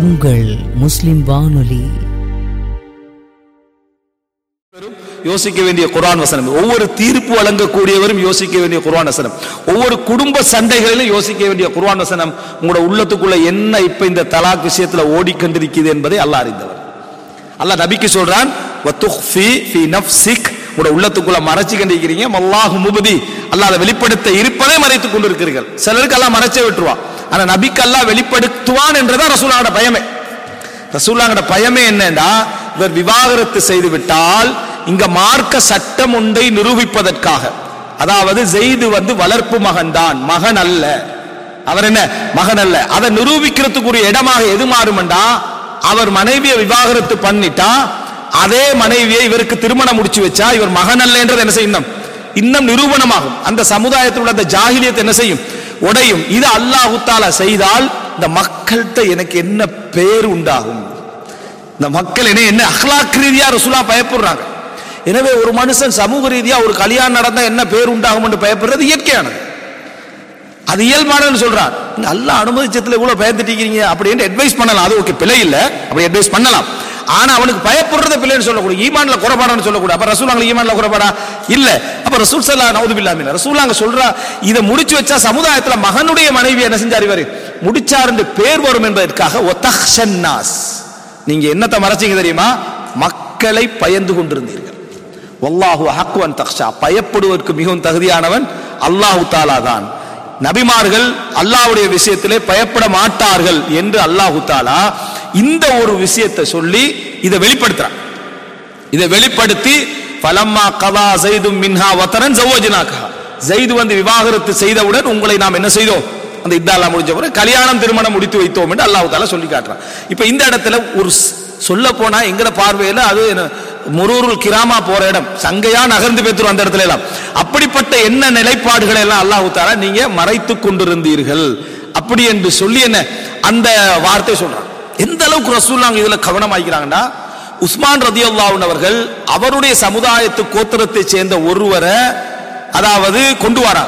உங்கள் முஸ்லிம் வானொலி யோசிக்க வேண்டிய குர்ஆன் வசனம் ஒவ்வொரு தீர்ப்பு வழங்கக்கூடியவரும் யோசிக்க வேண்டிய குர்ஆன் வசனம் ஒவ்வொரு குடும்ப சண்டைகளிலும் யோசிக்க வேண்டிய குர்ஆன் வசனம் உங்களோட உள்ளத்துக்குள்ள என்ன இப்ப இந்த தலாக் விஷயத்துல ஓடிக்கொண்டிருக்குது என்பதை அல்லாஹ் அறிந்தவர் அல்லாஹ் நபிக்கு சொல்றான் வத்துஃபி ஃபி நஃப்ஸிக் உங்களோட உள்ளத்துக்குள்ள மறைச்சு கண்டிருக்கிறீங்க அல்லாஹு முபதி அல்லாஹ் அதை வெளிப்படுத்த இருப்பதை மறைத்துக் கொண்டிருக்கிறீர்கள் சிலருக்கு அல்லாஹ் மறைச்சே விட்டுருவான் ஆனா நபிக்கு அல்லாஹ் வெளிப்படுத்துவான் என்றுதான் ரசூலாவோட பயமே ரசூல்லாங்கட பயமே என்னன்னா இவர் விவாகரத்து செய்து விட்டால் இங்க மார்க்க சட்டம் ஒன்றை நிரூபிப்பதற்காக அதாவது ஜெய்து வந்து வளர்ப்பு மகன்தான் மகன் அல்ல அவர் என்ன மகன் அல்ல அதை நிரூபிக்கிறதுக்குரிய இடமாக எது மாறுமெண்டா அவர் மனைவியை விவாகரத்து பண்ணிட்டா அதே மனைவியை இவருக்கு திருமணம் முடிச்சு வச்சா இவர் மகன் அல்ல என்றது என்ன செய்யும் இன்னும் நிரூபணமாகும் அந்த சமுதாயத்தில் உள்ள அந்த ஜாகிலியத்தை என்ன செய்யும் உடையும் இது அல்லாஹு தாலா செய்தால் இந்த மக்கள்கிட்ட எனக்கு என்ன பேர் உண்டாகும் இந்த மக்கள் என்ன என்ன அஹ்லாக் ரீதியா ரசூலா பயப்படுறாங்க எனவே ஒரு மனுஷன் சமூக ரீதியா ஒரு கல்யாணம் நடந்தா என்ன பேர் உண்டாகும் என்று பயப்படுறது இயற்கையானது அது இயல்பானதுன்னு சொல்றான் நீங்க அல்லாஹ் அனுமதிச்சத்துல இவ்வளவு பயந்துட்டீங்க அப்படின்னு அட்வைஸ் பண்ணலாம் அது ஓகே பிழை இல்ல அப்படி அட்வைஸ் பண்ணலாம் ஆனா அவனுக்கு பயப்படுறத பிள்ளைன்னு சொல்லக்கூடாது ஈமான்ல குறைபாடான்னு சொல்லக்கூடாது அப்ப ரசூல் ஈமான்ல குறைபாடா இல்ல அப்ப ரசூல் சல்லா நவுது பில்லாமின் ரசூல் அங்க சொல்றா இதை முடிச்சு வச்சா சமுதாயத்துல மகனுடைய மனைவி என்ன செஞ்சார் இவரு முடிச்சார் என்று பேர் வரும் என்பதற்காக ஒத்தஹன்னாஸ் நீங்க என்னத்தை மறைச்சீங்க தெரியுமா மக்களை பயந்து கொண்டிருந்தீர்கள் வல்லாஹு ஹக்குவன் தக்ஷா பயப்படுவதற்கு மிகவும் தகுதியானவன் அல்லாஹு தாலா தான் நபிமார்கள் அல்லாஹ்வுடைய விஷயத்திலே பயப்பட மாட்டார்கள் என்று அல்லாஹு தாலா இந்த ஒரு விஷயத்தை சொல்லி இதை வெளிப்படுத்துறான் இதை வெளிப்படுத்தி பலம்மா கதா செய்தும் மின்ஹா வத்தரன் ஜவ்வஜினாக்கா ஜெய்து வந்து விவாகரத்து செய்தவுடன் உங்களை நாம் என்ன செய்தோம் அந்த இத்தாலா முடிஞ்ச பிறகு கல்யாணம் திருமணம் முடித்து வைத்தோம் என்று அல்லாஹ் தாலா சொல்லி காட்டுறான் இப்ப இந்த இடத்துல ஒரு சொல்ல போனா எங்கட பார்வையில அது முரூருல் கிராமா போற இடம் சங்கையா நகர்ந்து பேத்துரும் அந்த இடத்துல எல்லாம் அப்படிப்பட்ட என்ன நிலைப்பாடுகளை எல்லாம் அல்லாஹு தாலா நீங்க மறைத்து கொண்டிருந்தீர்கள் அப்படி என்று சொல்லி என்ன அந்த வார்த்தை சொல்றான் எந்த அளவுக்கு ரசூல்லாங்க இதுல கவனமாக்கிறாங்கன்னா உஸ்மான் ரதி அவர்கள் அவருடைய சமுதாயத்து கோத்திரத்தை சேர்ந்த ஒருவரை அதாவது கொண்டு வராங்க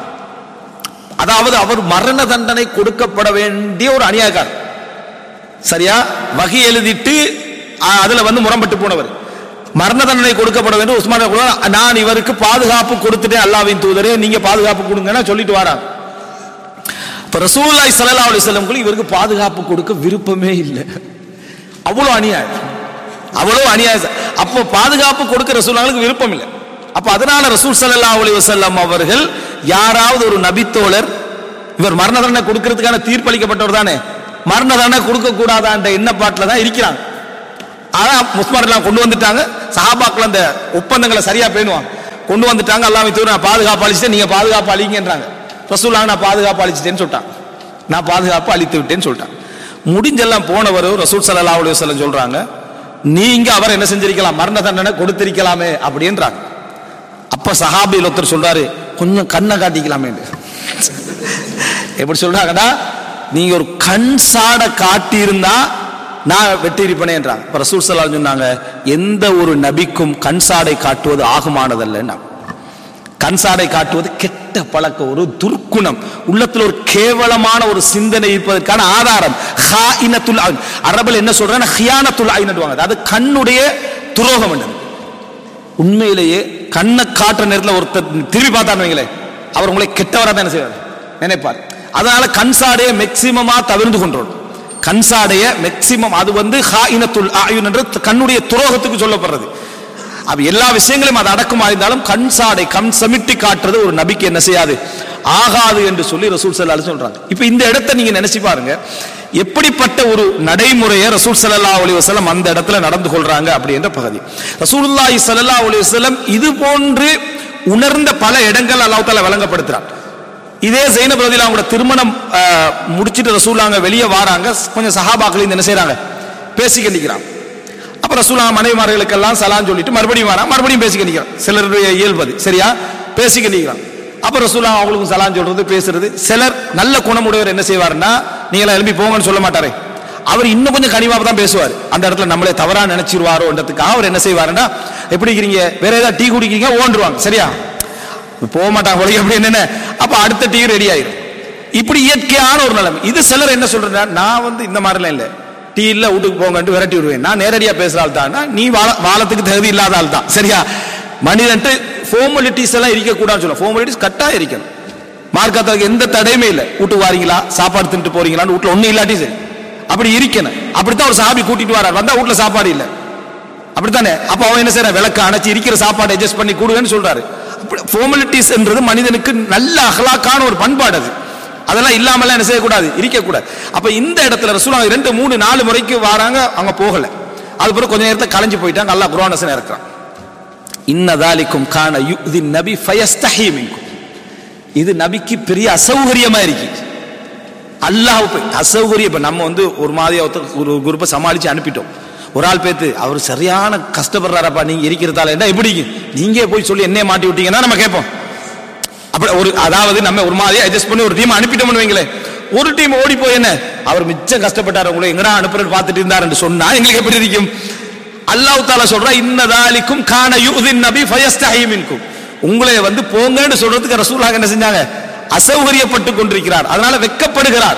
அதாவது அவர் மரண தண்டனை கொடுக்கப்பட வேண்டிய ஒரு அநியாயக்காரர் சரியா வகை எழுதிட்டு அதுல வந்து முரம்பட்டு போனவர் மரண தண்டனை கொடுக்கப்பட வேண்டும் உஸ்மான் நான் இவருக்கு பாதுகாப்பு கொடுத்துட்டேன் அல்லாவின் தூதரே நீங்க பாதுகாப்பு கொடுங்கன்னா சொல்லிட்டு வராங்க இப்ப ரசூல்லாய் சல்லா அலிஸ்லம் இவருக்கு பாதுகாப்பு கொடுக்க விருப்பமே இல்லை அவ்வளவு அநியாயம் அவ்வளவு அநியாயம் அப்போ பாதுகாப்பு கொடுக்க ரசூலாங்களுக்கு விருப்பம் இல்லை அப்ப அதனால ரசூல் சல்லா அலி வசல்லம் அவர்கள் யாராவது ஒரு நபித்தோழர் இவர் மரண தண்டனை கொடுக்கறதுக்கான தீர்ப்பளிக்கப்பட்டவர் தானே மரண தண்டனை கொடுக்க கூடாதான்ற எண்ணப்பாட்டில் தான் இருக்கிறாங்க ஆனா முஸ்மார் எல்லாம் கொண்டு வந்துட்டாங்க சஹாபாக்கள் அந்த ஒப்பந்தங்களை சரியா பேணுவாங்க கொண்டு வந்துட்டாங்க எல்லாமே தூரம் நான் பாதுகாப்பு அழிச்சிட்டேன் நீங்க பாதுகாப்பு அழிங்கன்றாங்க ரசூலாங்க நான் பாதுகாப்பு அழிச்சிட்டேன்னு சொல்லிட்டான் நான் பாதுகாப்பு அழித்து விட்டேன்னு சொல்லிட்டான் முடிஞ்செல்லாம் போனவர் ரசூல் சல்லா அலி வசல்லம் சொல்றாங்க நீங்க அவர் என்ன செஞ்சிருக்கலாம் மரண தண்டனை கொடுத்திருக்கலாமே அப்படின்றாங்க அப்ப சஹாபியில் ஒருத்தர் சொல்றாரு கொஞ்சம் கண்ணை காட்டிக்கலாமே எப்படி சொல்றாங்கன்னா நீங்க ஒரு கண் சாட காட்டி இருந்தா நான் வெட்டியிருப்பேனேன்றாங்க இப்ப ரசூல் சல்லா சொன்னாங்க எந்த ஒரு நபிக்கும் கண் சாடை காட்டுவது ஆகுமானதல்ல கண் சாடை காட்டுவது கெட்ட பழக்கம் ஒரு துர்க்குணம் உள்ளத்துல ஒரு கேவலமான ஒரு சிந்தனை இருப்பதற்கான ஆதாரம் ஹாயினத்துல் அரபல் என்ன சொல்றாங்க ஹியானத்துல் ஐநடுவாங்க அது கண்ணுடைய துரோகம் என்னது உண்மையிலேயே கண்ணை காட்டுற நேரத்தில் ஒருத்தர் திரும்பி பார்த்தான்னு வைங்களேன் அவர் உங்களை கெட்டவராக தான் என்ன செய்வார் நினைப்பார் அதனால கண்சாடைய மேக்சிமமா தவிர்ந்து கொண்டோம் கண்சாடைய மேக்சிமம் அது வந்து ஹாயினத்துல் ஆயுன் என்று கண்ணுடைய துரோகத்துக்கு சொல்லப்படுறது அப்ப எல்லா விஷயங்களையும் அது அடக்கமா இருந்தாலும் கண் சாடை கண் சமிட்டி காட்டுறது ஒரு நபிக்கு என்ன செய்யாது ஆகாது என்று சொல்லி ரசூல் சல்லா சொல்றாங்க இப்ப இந்த இடத்தை நீங்க நினைச்சு பாருங்க எப்படிப்பட்ட ஒரு நடைமுறையை ரசூல் சல்லா அலி வசலம் அந்த இடத்துல நடந்து கொள்றாங்க அப்படின்ற பகுதி ரசூலுல்லாஹி சல்லா அலி வசலம் இது போன்று உணர்ந்த பல இடங்கள் அல்லாஹால வழங்கப்படுத்துறான் இதே ஜெயினப் ரதியில் அவங்களோட திருமணம் முடிச்சிட்டு ரசூலாங்க வெளியே வாராங்க கொஞ்சம் சஹாபாக்கள் என்ன செய்யறாங்க பேசி கண்டிக்கிறாங்க அப்ப ரசூலா மனைவிமார்களுக்கெல்லாம் சலான் சொல்லிட்டு மறுபடியும் வரா மறுபடியும் பேசி கண்டிக்கிறான் சிலருடைய இயல்பது சரியா பேசி கண்டிக்கிறான் அப்ப ரசூலா அவங்களுக்கும் சலான் சொல்றது பேசுறது சிலர் நல்ல குணமுடையவர் என்ன செய்வாருன்னா நீங்களா எழுப்பி போங்கன்னு சொல்ல மாட்டாரே அவர் இன்னும் கொஞ்சம் கனிவாக தான் பேசுவார் அந்த இடத்துல நம்மளே தவறா நினைச்சிருவாரோன்றதுக்காக அவர் என்ன செய்வாருன்னா எப்படி இருக்கிறீங்க வேற ஏதாவது டீ குடிக்கிறீங்க ஓண்டுருவாங்க சரியா போக மாட்டாங்க போல அப்படி என்ன அப்ப அடுத்த டீ ரெடி ஆயிரும் இப்படி இயற்கையான ஒரு நிலைமை இது சிலர் என்ன சொல்றேன்னா நான் வந்து இந்த மாதிரிலாம் இல்லை டீ இல்ல வீட்டுக்கு போங்கன்ட்டு விரட்டி விடுவேன் நான் நேரடியா பேசுற ஆள் தான் நீ வாழ வாழத்துக்கு தகுதி இல்லாத ஆள் தான் சரியா மனிதன்ட்டு ஃபார்மாலிட்டிஸ் எல்லாம் இருக்கக்கூடாதுன்னு சொல்ல ஃபார்மாலிட்டிஸ் கட்டாயம் இருக்கணும் மார்க்கத்துக்கு எந்த தடையுமே இல்லை வீட்டுக்கு வாரீங்களா சாப்பாடு தின்ட்டு போறீங்களான்னு வீட்டுல ஒண்ணும் இல்லாட்டி சரி அப்படி இருக்கணும் அப்படித்தான் ஒரு சாபி கூட்டிட்டு வரார் வந்தா வீட்டுல சாப்பாடு இல்லை அப்படித்தானே அப்ப அவன் என்ன செய்யறான் விளக்கு அணைச்சு இருக்கிற சாப்பாடு அட்ஜஸ்ட் பண்ணி கொடுங்கன்னு சொல்றாரு ஃபார்மாலிட்டிஸ் என்றது மனிதனுக்கு நல்ல அகலாக்கான ஒரு பண்பாடு அது அதெல்லாம் இல்லாமலாம் என்ன செய்யக்கூடாது இருக்கக்கூடாது அப்ப இந்த இடத்துல ரசூலுல்லாஹ் ரெண்டு மூணு நாலு முறைக்கு வராங்க அவங்க போகல அதுக்கப்புறம் கொஞ்ச நேரத்தை கலைஞ்சு போயிட்டாங்க அல்லாஹ் குர்ஆனசன் இறக்குறான் இன்னதாலிக்கும் கான யுதி நபி ஃபயஸ்தஹி மின்கும் இது நபிக்கு பெரிய அசௌகரியமா இருக்கு அல்லாஹ் போய் அசௌகரியம் இப்ப நம்ம வந்து ஒரு மாதிரி ஒருத்தர் ஒரு குரூப்பை சமாளிச்சு அனுப்பிட்டோம் ஒரு ஆள் பேத்து அவர் சரியான கஷ்டப்படுறாரப்பா நீங்க இருக்கிறதால என்ன எப்படி நீங்க போய் சொல்லி என்னைய மாட்டி விட்டீங்கன்னா நம்ம கேட்போம் அப்படி ஒரு அதாவது நம்ம ஒரு மாதிரி அட்ஜஸ்ட் பண்ணி ஒரு டீம் அனுப்பிட்டோம்னு வைங்களேன் ஒரு டீம் ஓடி போய் என்ன அவர் மிச்சம் கஷ்டப்பட்டார் உங்களை எங்கடா அனுப்புறது பார்த்துட்டு இருந்தாருன்னு சொன்னா எங்களுக்கு எப்படி இருக்கும் அல்லாஹ் தாலா சொல்றா இன்னதாலிக்கும் கான யூதின் நபி ஃபயஸ்தஹி மின்கும் உங்களை வந்து போங்கன்னு சொல்றதுக்கு ரசூலுல்லாஹ் என்ன செஞ்சாங்க அசௌகரியப்பட்டு கொண்டிருக்கிறார் அதனால வெட்கப்படுகிறார்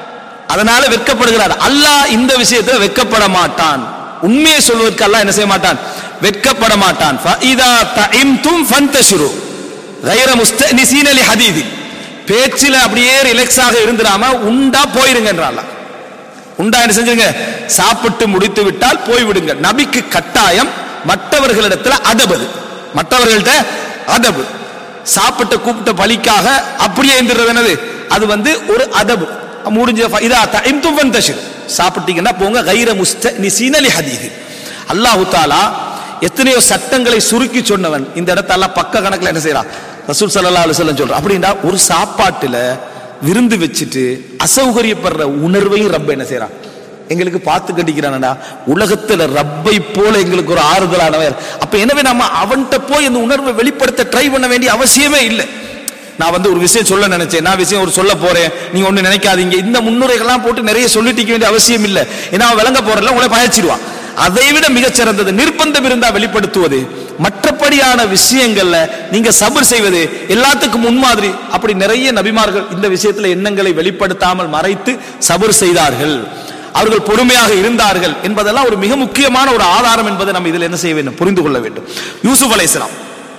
அதனால வெட்கப்படுகிறார் அல்லாஹ் இந்த விஷயத்துல வெட்கப்பட மாட்டான் உண்மையை சொல்வதற்கு அல்லாஹ் என்ன செய்ய மாட்டான் வெட்கப்பட மாட்டான் ஃபஇதா தஇம்தும் ஃபன்தஷிரு கைர முஸ்தனிசீன லி ஹதீதி பேச்சில அப்படியே ரிலாக்ஸாக இருந்துடாம உண்டா போயிருங்கன்றான் உண்டா என்ன செஞ்சுங்க சாப்பிட்டு முடித்து விட்டால் போய்விடுங்க நபிக்கு கட்டாயம் மற்றவர்களிடத்துல அதபது மற்றவர்கள்ட்ட அதபு சாப்பிட்ட கூப்பிட்ட பலிக்காக அப்படியே இருந்துறது என்னது அது வந்து ஒரு அதபு முடிஞ்ச ஃப- இதா தஇம்தும் ஃபன்தஷிரு சாப்பிட்டீங்கன்னா போங்க கைர முஸ்தனிசீன லி ஹதீதி அல்லாஹு தாலா எத்தனையோ சட்டங்களை சுருக்கி சொன்னவன் இந்த இடத்தெல்லாம் பக்க கணக்குல என்ன செய்யறான் ரசூல் ஸல்லல்லாஹு அலைஹி வஸல்லம் சொல்றான் அப்படின்னா ஒரு சாப்பாட்டுல விருந்து வச்சுட்டு அசௌகரியப்படுற உணர்வையும் ரப்ப என்ன செய்யறான் எங்களுக்கு பார்த்து கட்டிக்கிறானடா உலகத்துல ரப்பை போல எங்களுக்கு ஒரு ஆறுதலானவர் அப்ப எனவே நம்ம அவன்கிட்ட போய் இந்த உணர்வை வெளிப்படுத்த ட்ரை பண்ண வேண்டிய அவசியமே இல்லை நான் வந்து ஒரு விஷயம் சொல்ல நினைச்சேன் நான் விஷயம் ஒரு சொல்ல போறேன் நீங்க ஒண்ணு நினைக்காதீங்க இந்த முன்னுரைகள்லாம் போட்டு நிறைய சொல்லிட்டு வேண்டிய அவசியம் இல்லை ஏன்னா அவன் விளங்க போறல உங்களை பயச்சிருவான் அதை விட மிகச்சிறந்தது நிர்பந்தம் இருந்தா வெளிப்படுத்துவது மற்றபடியான விஷயங்கள்ல நீங்க சபர் செய்வது எல்லாத்துக்கும் முன்மாதிரி அப்படி நிறைய நபிமார்கள் இந்த விஷயத்துல எண்ணங்களை வெளிப்படுத்தாமல் மறைத்து சபர் செய்தார்கள் அவர்கள் பொறுமையாக இருந்தார்கள் என்பதெல்லாம் ஒரு மிக முக்கியமான ஒரு ஆதாரம் என்பதை நம்ம இதில் என்ன செய்ய வேண்டும் புரிந்து கொள்ள வேண்டும் யூசுப் அலைஹிஸ்ஸலாம்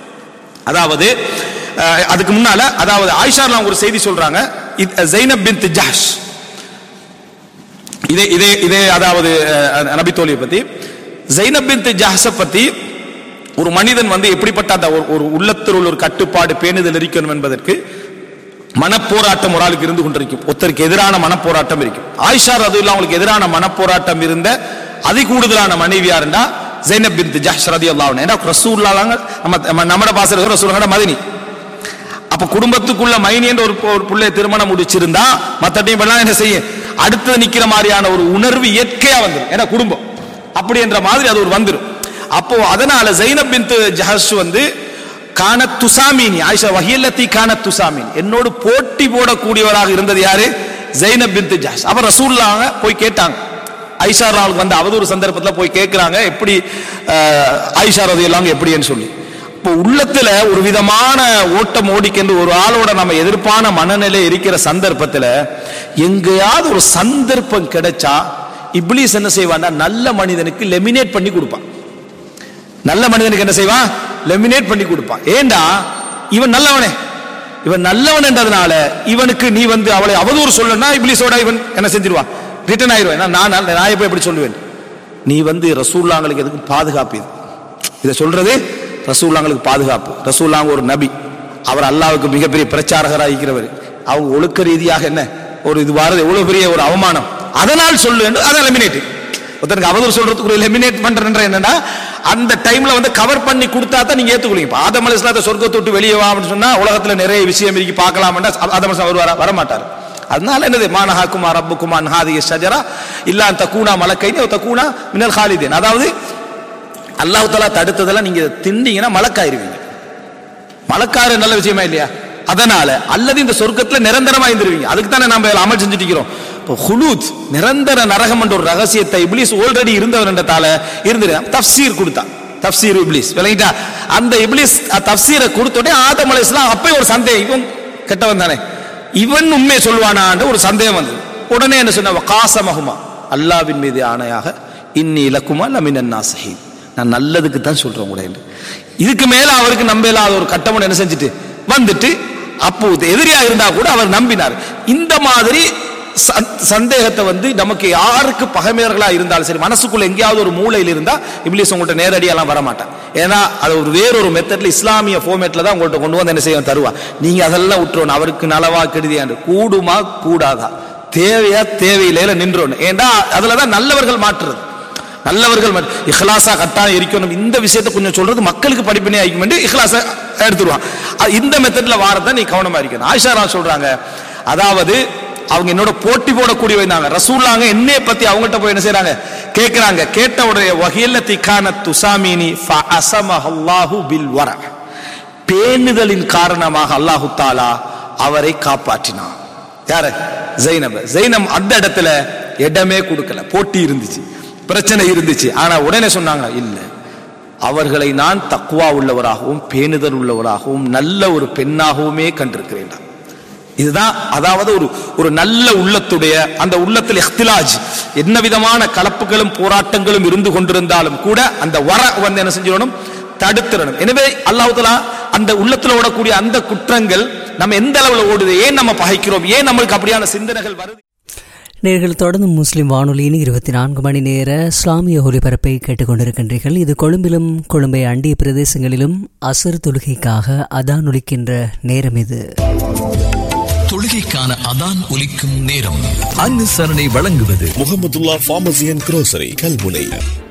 அதாவது அஹ், அதுக்கு முன்னால அதாவது ஆயிஷாலாம் ஒரு செய்தி சொல்றாங்க இது ஜைனப் பின் ஜஹஷ் இதே இதே இதே அதாவது அஹ், நபி தோழியை பத்தி ஜைனப் பின் ஜஹஸ பத்தி ஒரு மனிதன் வந்து எப்படிப்பட்ட அந்த ஒரு- ஒரு உள்ளத்தில் உள்ள ஒரு கட்டுப்பாடு பேணுதல் இருக்கணும் என்பதற்கு மனப்போராட்டம் ஒரு ஆளுக்கு இருந்து கொண்டிருக்கும் ஒருத்தருக்கு எதிரான மனப்போராட்டம் இருக்கும் ஆயிஷா ரது அவங்களுக்கு எதிரான மனப்போராட்டம் இருந்த அதி கூடுதலான மனைவி யாருன்னா ஜைனப் பின் ஜஹஷ் ரதி அல்லாஹ் ஏன்னா ரசூல்லாங்க நம்ம நம்ம நம்மட பாச ரசூலங்கட மதினி அப்ப குடும்பத்துக்குள்ள மைனி என்ற ஒரு ஒரு பிள்ளை திருமணம் முடிச்சிருந்தா மத்த டீம் எல்லாம் என்ன செய்யும் அடுத்து நிக்கிற மாதிரியான ஒரு உணர்வு இயற்கையா வந்துடும் ஏன்னா குடும்பம் அப்படி என்ற மாதிரி அது ஒரு வந்துடும் அப்போ அதனால ஜைனப் பின் ஜஹஷ் வந்து கான துசாமீனி ஆயிஷா வஹியல்லத்தி கான துசாமீன் என்னோடு போட்டி போடக்கூடியவராக இருந்தது யாரு ஜைனப் பின் ஜஹஷ் அப்ப ரசூல்லாங்க போய் கேட்டாங்க ஐஷா ராவுக்கு வந்த அவதூறு சந்தர்ப்பத்தில் போய் கேட்கிறாங்க எப்படி அஹ், ஐஷா ரதி எல்லாம் எப்படின்னு சொல்லி இப்போ உள்ளத்துல ஒரு விதமான ஓட்டம் ஓடிக்கென்று ஒரு ஆளோட நம்ம எதிர்ப்பான மனநிலை இருக்கிற சந்தர்ப்பத்துல எங்கேயாவது ஒரு சந்தர்ப்பம் கிடைச்சா இப்லீஸ் என்ன செய்வான்னா நல்ல மனிதனுக்கு லெமினேட் பண்ணி கொடுப்பான் நல்ல மனிதனுக்கு என்ன செய்வான் லெமினேட் பண்ணி கொடுப்பான் ஏண்டா இவன் நல்லவனே இவன் நல்லவன் என்றதுனால இவனுக்கு நீ வந்து அவளை அவதூறு சொல்லனா இப்லீஸோட இவன் என்ன செஞ்சிருவான் ரிட்டர்ன் ஆயிடுவான் ஏன்னா நான் நல்ல- நான் எப்ப எப்படி சொல்லுவேன் நீ வந்து ரசூல்லாங்களுக்கு எதுக்கு பாதுகாப்பு இது இதை சொல்றது ரசூல்லாங்களுக்கு பாதுகாப்பு ரசூல்லாங்க ஒரு நபி அவர் அல்லாவுக்கு மிகப்பெரிய பிரச்சாரகராக இருக்கிறவர் அவங்க ஒழுக்க ரீதியாக என்ன ஒரு இது வாரது எவ்வளவு பெரிய ஒரு அவமானம் அதனால் சொல்லு என்று அதை எலிமினேட் ஒருத்தருக்கு அவதூறு சொல்றதுக்கு ஒரு எலிமினேட் பண்றேன்ற என்னன்னா அந்த டைம்ல வந்து கவர் பண்ணி கொடுத்தா தான் நீங்க ஏத்துக்குவீங்க இப்ப ஆதம் அலிஸ்லாத்தை சொர்க்கத்தை விட்டு வெளியே வா அப்படின்னு சொன்னா உலகத்துல நிறைய விஷயம் இருக்கு பார்க்கலாம்னா ஆதம் அலிஸ்லாம் அவர் வர வரமாட்டார் அதனால என்னது மானஹாக்குமா ரப்புக்குமா ஹாதிய ஷஜரா இல்லா தக்கூனா மலக்கைனி தக்கூனா மினல் ஹாலிதேன் அதாவது அல்லாஹ் தஆலா தடுத்ததெல்லாம் நீங்க திண்டீங்கன்னா மலக்காயிருவீங்க மலக்காரு நல்ல விஷயமா இல்லையா அதனால அல்லது இந்த சொர்க்கத்துல நிரந்தரமா இருந்துருவீங்க அதுக்கு தானே நம்ம இதுல அமல் செஞ்சுட்டு இருக்கிறோம் இப்போ ஹுலூத் நிரந்தர நரகம் என்ற ஒரு ரகசியத்தை இப்லீஸ் ஆல்ரெடி இருந்தவர்ன்றதால இருந்து தஃப்சீர் கொடுத்தான் தஃப்சீர் இப்லீஸ் விளங்கிட்டா அந்த இப்லீஸ் அஹ், தஃப்சீரை கொடுத்த உடனே ஆதம் அலைஹிஸ்ஸலாம் அப்பவே ஒரு சந்தேகம் இவன் கெட்டவன் தானே இவன் உண்மையை சொல்வானான்ற ஒரு சந்தேகம் வந்தது உடனே என்ன சொன்ன காசமகுமா அல்லாவின் மீது ஆணையாக இன்னி இலக்குமா லமினன் நாசஹி நான் நல்லதுக்கு தான் சொல்றேன் கூட என்று. இதுக்கு மேல அவருக்கு நம்ப இல்லாத ஒரு கட்டமன் என்ன செஞ்சுட்டு வந்துட்டு அப்போ எதிரியா இருந்தா கூட அவர் நம்பினார் இந்த மாதிரி சந்- சந்தேகத்தை வந்து நமக்கு யாருக்கு பகைமையர்களா இருந்தாலும் சரி மனசுக்குள்ள எங்கேயாவது ஒரு மூலையில் இருந்தா இப்ளீஸ் உங்கள்கிட்ட நேரடியெல்லாம் வர மாட்டான் ஏன்னா அது ஒரு வேறொரு மெத்தட்ல இஸ்லாமிய ஃபார்மேட்ல தான் உங்கள்கிட்ட கொண்டு வந்து என்ன செய்ய தருவா நீங்க அதெல்லாம் விட்டுறணும் அவருக்கு நலவா கெடுதியாண்டு கூடுமா கூடாதா தேவையா தேவையில்லையில நின்றோன்னு ஏன்னா அதுலதான் நல்லவர்கள் மாற்றுறது நல்லவர்கள் மட்- இஹ்லாஸா கட்டாயம் இருக்கணும் இந்த விஷயத்தை கொஞ்சம் சொல்றது மக்களுக்கு படிப்பினை ஆகிக்கும் என்று இஹ்லாஸா எடுத்துருவான் அ- இந்த மெத்தட்ல வாரத்தை நீ கவனமா இருக்கணும் ஆயிஷா ரா சொல்றாங்க அதாவது அவங்க என்னோட போட்டி போடக்கூடிய வந்தாங்க ரசூல்லாங்க என்னைய பத்தி அவங்ககிட்ட போய் என்ன செய்றாங்க கேட்கறாங்க கேட்ட உடைய வகையில திக்கான துசாமினி அல்லாஹு பில் வர பேணுதலின் காரணமாக அல்லாஹு தாலா அவரை காப்பாற்றினான் யாரு ஜெய்னப் ஜெய்னம் அந்த இடத்துல இடமே கொடுக்கல போட்டி இருந்துச்சு பிரச்சனை இருந்துச்சு ஆனா உடனே சொன்னாங்க இல்ல அவர்களை நான் தக்குவா உள்ளவராகவும் பேணுதல் உள்ளவராகவும் நல்ல ஒரு பெண்ணாகவுமே கண்டிருக்கிறேன் இதுதான் அதாவது ஒரு ஒரு நல்ல உள்ளத்துடைய அந்த உள்ளத்தில் இஹ்திலாஜ் என்ன விதமான கலப்புகளும் போராட்டங்களும் இருந்து கொண்டிருந்தாலும் கூட அந்த வர வந்து என்ன செஞ்சிடணும் தடுத்துடணும் எனவே அல்லாஹ் தஆலா அந்த உள்ளத்துல ஓடக்கூடிய அந்த குற்றங்கள் நம்ம எந்த அளவுல ஓடுது ஏன் நம்ம பகைக்கிறோம் ஏன் நம்மளுக்கு அப்படியான சிந்தனைகள் வருது நேர்கள் தொடர்ந்து முஸ்லிம் வானொலியின் இருபத்தி நான்கு மணி நேர இஸ்லாமிய ஒலிபரப்பை கேட்டுக்கொண்டிருக்கின்றீர்கள் இது கொழும்பிலும் கொழும்பை அண்டிய பிரதேசங்களிலும் அசர் தொழுகைக்காக அதான் ஒலிக்கின்ற நேரம் இது தொழுகைக்கான அதான் ஒலிக்கும் நேரம் அனுசரணை வழங்குவது Muhammadullah pharmacy and grocery Kalmunai